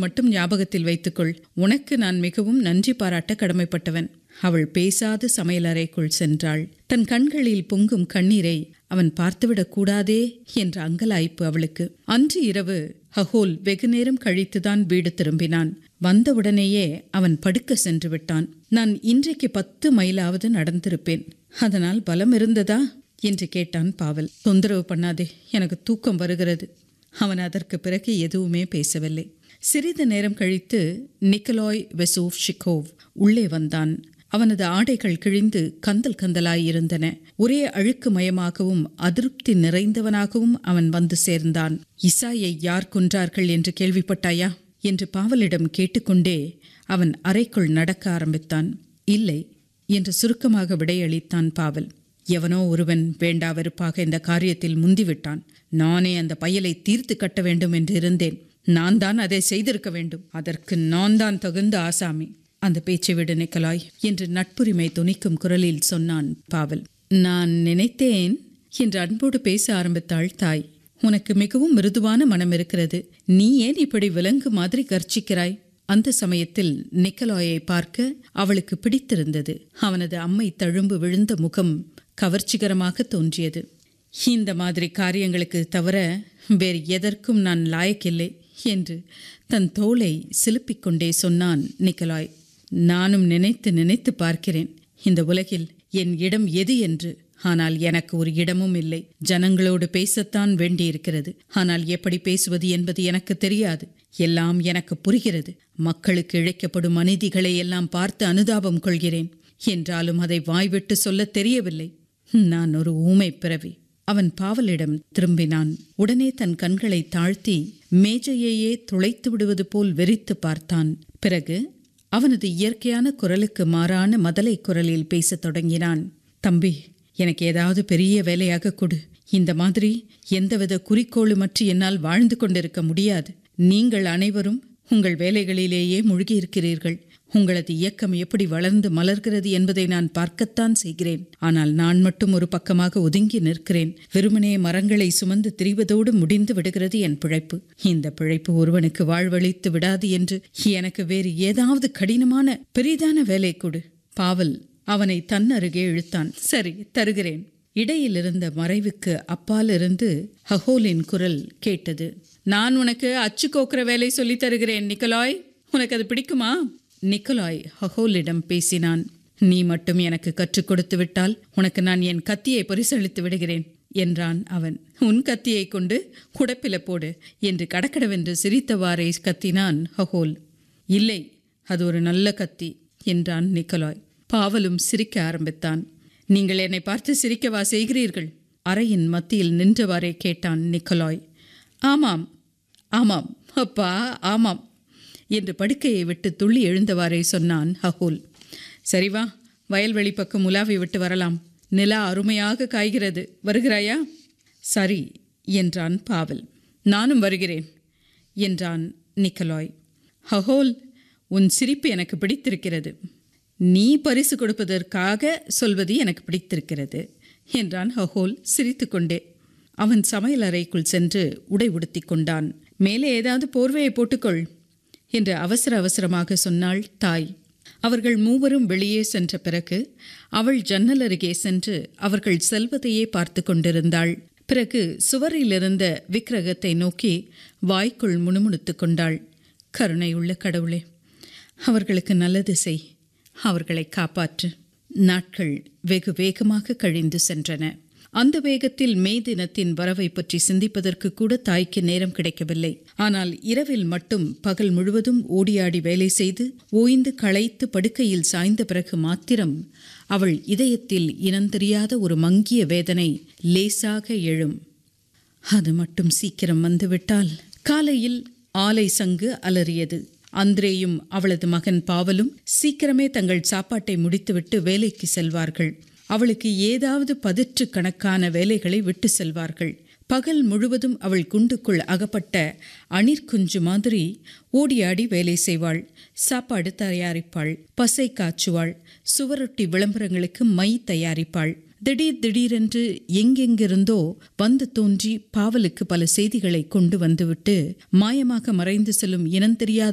மட்டும் ஞாபகத்தில் வைத்துக்கொள் உனக்கு நான் மிகவும் நன்றி பாராட்ட கடமைப்பட்டவன் அவள் பேசாது சமையலறைக்குள் சென்றாள் தன் கண்களில் பொங்கும் கண்ணீரை அவன் பார்த்துவிடக் கூடாதே என்ற அங்கலாய்ப்பு அவளுக்கு அன்று இரவு ஹஹோல் வெகு நேரம் கழித்துதான் வீடு திரும்பினான் வந்தவுடனேயே அவன் படுக்க சென்று விட்டான் நான் இன்றைக்கு பத்து மைலாவது நடந்திருப்பேன் அதனால் பலம் இருந்ததா என்று கேட்டான் பாவல் தொந்தரவு பண்ணாதே எனக்கு தூக்கம் வருகிறது அவன் அதற்கு பிறகு எதுவுமே பேசவில்லை சிறிது நேரம் கழித்து நிக்கலாய் வெசோவ் ஷிகோவ் உள்ளே வந்தான் அவனது ஆடைகள் கிழிந்து கந்தல் கந்தலாய் இருந்தன ஒரே அழுக்கு மயமாகவும் அதிருப்தி நிறைந்தவனாகவும் அவன் வந்து சேர்ந்தான் இசாயை யார் கொன்றார்கள் என்று கேள்விப்பட்டாயா என்று பாவலிடம் கேட்டுக்கொண்டே அவன் அறைக்குள் நடக்க ஆரம்பித்தான் இல்லை என்று சுருக்கமாக விடையளித்தான் பாவல் எவனோ ஒருவன் வேண்டா வெறுப்பாக இந்த காரியத்தில் முந்திவிட்டான் நானே அந்த பயலை தீர்த்து கட்ட வேண்டும் என்று இருந்தேன் நான் தான் அதை செய்திருக்க வேண்டும் அதற்கு நான் தான் தகுந்த ஆசாமி அந்த பேச்சை விடு நிக்கலாய் என்று நட்புரிமை துணிக்கும் குரலில் சொன்னான் பாவல் நான் நினைத்தேன் என்று அன்போடு பேச ஆரம்பித்தாள் தாய் உனக்கு மிகவும் மிருதுவான மனம் இருக்கிறது நீ ஏன் இப்படி விலங்கு மாதிரி கர்ச்சிக்கிறாய் அந்த சமயத்தில் நிக்கலாயை பார்க்க அவளுக்கு பிடித்திருந்தது அவனது அம்மை தழும்பு விழுந்த முகம் கவர்ச்சிகரமாக தோன்றியது இந்த மாதிரி காரியங்களுக்கு தவிர வேறு எதற்கும் நான் லாயக்கில்லை என்று தன் தோளை சிலுப்பிக் கொண்டே சொன்னான் நிக்கலாய் நானும் நினைத்து நினைத்து பார்க்கிறேன் இந்த உலகில் என் இடம் எது என்று ஆனால் எனக்கு ஒரு இடமும் இல்லை ஜனங்களோடு பேசத்தான் வேண்டியிருக்கிறது ஆனால் எப்படி பேசுவது என்பது எனக்கு தெரியாது எல்லாம் எனக்கு புரிகிறது மக்களுக்கு இழைக்கப்படும் அநீதிகளை எல்லாம் பார்த்து அனுதாபம் கொள்கிறேன் என்றாலும் அதை வாய்விட்டு சொல்ல தெரியவில்லை நான் ஒரு ஊமை பிறவி அவன் பாவலிடம் திரும்பினான் உடனே தன் கண்களை தாழ்த்தி மேஜையையே துளைத்து விடுவது போல் வெறித்து பார்த்தான் பிறகு அவனது இயற்கையான குரலுக்கு மாறான மதலை குரலில் பேசத் தொடங்கினான் தம்பி எனக்கு ஏதாவது பெரிய வேலையாக கொடு இந்த மாதிரி எந்தவித குறிக்கோளுமற்று என்னால் வாழ்ந்து கொண்டிருக்க முடியாது நீங்கள் அனைவரும் உங்கள் வேலைகளிலேயே மூழ்கியிருக்கிறீர்கள் உங்களது இயக்கம் எப்படி வளர்ந்து மலர்கிறது என்பதை நான் பார்க்கத்தான் செய்கிறேன் ஆனால் நான் மட்டும் ஒரு பக்கமாக ஒதுங்கி நிற்கிறேன் வெறுமனே மரங்களை சுமந்து திரிவதோடு முடிந்து விடுகிறது என் பிழைப்பு இந்த பிழைப்பு ஒருவனுக்கு வாழ்வழித்து விடாது என்று எனக்கு வேறு ஏதாவது கடினமான பெரிதான வேலை கொடு பாவல் அவனை தன் அருகே இழுத்தான் சரி தருகிறேன் இடையில் இருந்த மறைவுக்கு அப்பால் இருந்து ஹஹோலின் குரல் கேட்டது நான் உனக்கு அச்சு கோக்குற வேலை சொல்லித் தருகிறேன் நிக்கலாய் உனக்கு அது பிடிக்குமா நிக்கலாய் ஹஹோலிடம் பேசினான் நீ மட்டும் எனக்கு கற்றுக் கொடுத்து விட்டால் உனக்கு நான் என் கத்தியை பரிசளித்து விடுகிறேன் என்றான் அவன் உன் கத்தியை கொண்டு குடப்பில போடு என்று கடக்கடவென்று சிரித்தவாறே கத்தினான் ஹஹோல் இல்லை அது ஒரு நல்ல கத்தி என்றான் நிக்கலாய் பாவலும் சிரிக்க ஆரம்பித்தான் நீங்கள் என்னை பார்த்து சிரிக்கவா செய்கிறீர்கள் அறையின் மத்தியில் நின்றவாறே கேட்டான் நிக்கலாய் ஆமாம் ஆமாம் அப்பா ஆமாம் என்று படுக்கையை விட்டு துள்ளி எழுந்தவாறே சொன்னான் ஹஹூல் சரி வா வயல்வெளி பக்கம் உலாவி விட்டு வரலாம் நிலா அருமையாக காய்கிறது வருகிறாயா சரி என்றான் பாவல் நானும் வருகிறேன் என்றான் நிக்கலாய் ஹஹோல் உன் சிரிப்பு எனக்கு பிடித்திருக்கிறது நீ பரிசு கொடுப்பதற்காக சொல்வது எனக்கு பிடித்திருக்கிறது என்றான் ஹஹோல் சிரித்துக்கொண்டே அவன் சமையலறைக்குள் சென்று உடை உடுத்தி கொண்டான் மேலே ஏதாவது போர்வையை போட்டுக்கொள் என்று அவசர அவசரமாக சொன்னாள் தாய் அவர்கள் மூவரும் வெளியே சென்ற பிறகு அவள் ஜன்னல் அருகே சென்று அவர்கள் செல்வதையே பார்த்து கொண்டிருந்தாள் பிறகு சுவரிலிருந்த விக்கிரகத்தை நோக்கி வாய்க்குள் முணுமுணுத்து கொண்டாள் கருணையுள்ள கடவுளே அவர்களுக்கு நல்லது செய் அவர்களை காப்பாற்று நாட்கள் வெகு வேகமாக கழிந்து சென்றன அந்த வேகத்தில் மே தினத்தின் வரவை பற்றி சிந்திப்பதற்கு கூட தாய்க்கு நேரம் கிடைக்கவில்லை ஆனால் இரவில் மட்டும் பகல் முழுவதும் ஓடியாடி வேலை செய்து ஓய்ந்து களைத்து படுக்கையில் சாய்ந்த பிறகு மாத்திரம் அவள் இதயத்தில் இனந்தெரியாத ஒரு மங்கிய வேதனை லேசாக எழும் அது மட்டும் சீக்கிரம் வந்துவிட்டால் காலையில் ஆலை சங்கு அலறியது அந்திரேயும் அவளது மகன் பாவலும் சீக்கிரமே தங்கள் சாப்பாட்டை முடித்துவிட்டு வேலைக்கு செல்வார்கள் அவளுக்கு ஏதாவது பதிற்று கணக்கான வேலைகளை விட்டு செல்வார்கள் பகல் முழுவதும் அவள் குண்டுக்குள் அகப்பட்ட அணிற்குஞ்சு மாதிரி ஓடியாடி வேலை செய்வாள் சாப்பாடு தயாரிப்பாள் பசை காய்ச்சுவாள் சுவரொட்டி விளம்பரங்களுக்கு மை தயாரிப்பாள் திடீர் திடீரென்று எங்கெங்கிருந்தோ வந்து தோன்றி பாவலுக்கு பல செய்திகளை கொண்டு வந்துவிட்டு மாயமாக மறைந்து செல்லும் இனந்தெரியாத